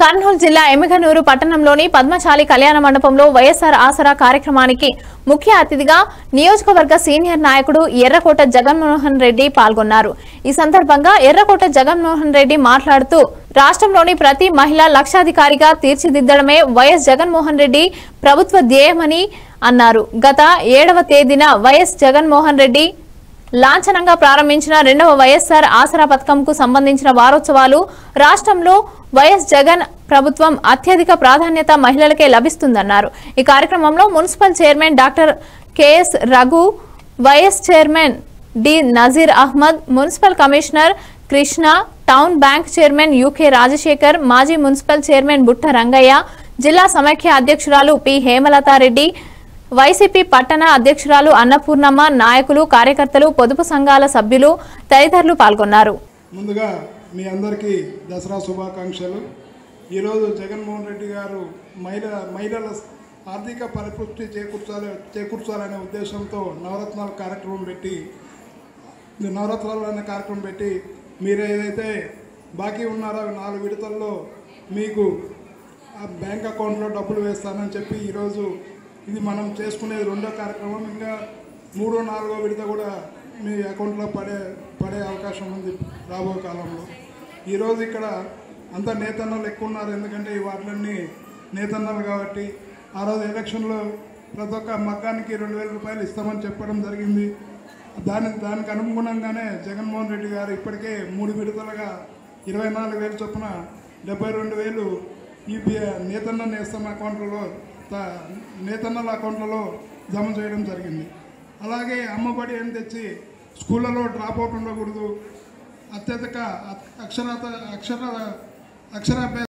కర్నూలు జిల్లా ఎమ్మిగనూరు పట్టణంలోని పద్మశాలి కళ్యాణ మండపంలో వైఎస్ఆర్ ఆసరా కార్యక్రమానికి ముఖ్య అతిథిగా నియోజకవర్గ సీనియర్ నాయకుడు ఎర్రకోట జగన్మోహన్ రెడ్డి పాల్గొన్నారు ఈ సందర్భంగా ఎర్రకోట జగన్మోహన్ రెడ్డి మాట్లాడుతూ రాష్ట్రంలోని ప్రతి మహిళ లక్షాధికారిగా తీర్చిదిద్దడమే వైఎస్ జగన్మోహన్ రెడ్డి ప్రభుత్వ ధ్యేయమని అన్నారు గత ఏడవ తేదీన వైఎస్ జగన్మోహన్ రెడ్డి లాంఛనంగా ప్రారంభించిన రెండవ వైఎస్ఆర్ ఆసరా పథకంకు సంబంధించిన వారోత్సవాలు రాష్ట్రంలో వైఎస్ జగన్ ప్రభుత్వం అత్యధిక ప్రాధాన్యత మహిళలకే లభిస్తుందన్నారు ఈ కార్యక్రమంలో municipal chairman doctor KS Raghu vice chairman D Nazir Ahmed municipal commissioner Krishna town bank chairman UK Rajasekhar మాజీ మున్సిపల్ చైర్మన్ బుట్ట రంగయ్య జిల్లా సమైక్య అధ్యక్షురాలు పి హేమలతారెడ్డి వైసీపీ పట్టణ అధ్యక్షురాలు అన్నపూర్ణమ్మ నాయకులు కార్యకర్తలు పొదుపు సంఘాల సభ్యులు తదితరులు పాల్గొన్నారు ముందుగా మీ అందరికీ దసరా శుభాకాంక్షలు ఈరోజు జగన్మోహన్ రెడ్డి గారు మహిళ మహిళల ఆర్థిక పరిపుష్టి చేకూర్చాలి చేకూర్చాలనే ఉద్దేశంతో నవరత్నాల కార్యక్రమం పెట్టి నవరత్నాలు అనే కార్యక్రమం పెట్టి మీరు ఏదైతే బాకీ ఉన్నారో అవి నాలుగు విడతల్లో మీకు ఆ బ్యాంక్ అకౌంట్లో డబ్బులు వేస్తానని చెప్పి ఈరోజు ఇది మనం చేసుకునేది రెండో కార్యక్రమం ఇంకా మూడో నాలుగో విడత కూడా మీ అకౌంట్లో పడే పడే అవకాశం ఉంది రాబో కాలంలో ఈరోజు ఇక్కడ అంతా నేతన్నలు ఎక్కువ ఉన్నారు ఎందుకంటే ఈ వాటిలన్నీ నేతన్నలు కాబట్టి ఆ రోజు ఎలక్షన్లో ప్రతి ఒక్క మగ్గానికి రెండు వేల రూపాయలు ఇస్తామని చెప్పడం జరిగింది దాని దానికి అనుగుణంగానే జగన్మోహన్ రెడ్డి గారు ఇప్పటికే మూడు విడతలుగా ఇరవై నాలుగు వేలు చొప్పున డెబ్బై రెండు వేలు ఈ నేతన్న నేస్తం అకౌంట్లలో త- నేతన్నల అకౌంట్లలో జమ చేయడం జరిగింది అలాగే అమ్మబడి అని తెచ్చి స్కూళ్ళలో డ్రాప్ అవుట్ ఉండకూడదు అత్యధిక అక్షరాత అక్షర అక్షరాభ్యాస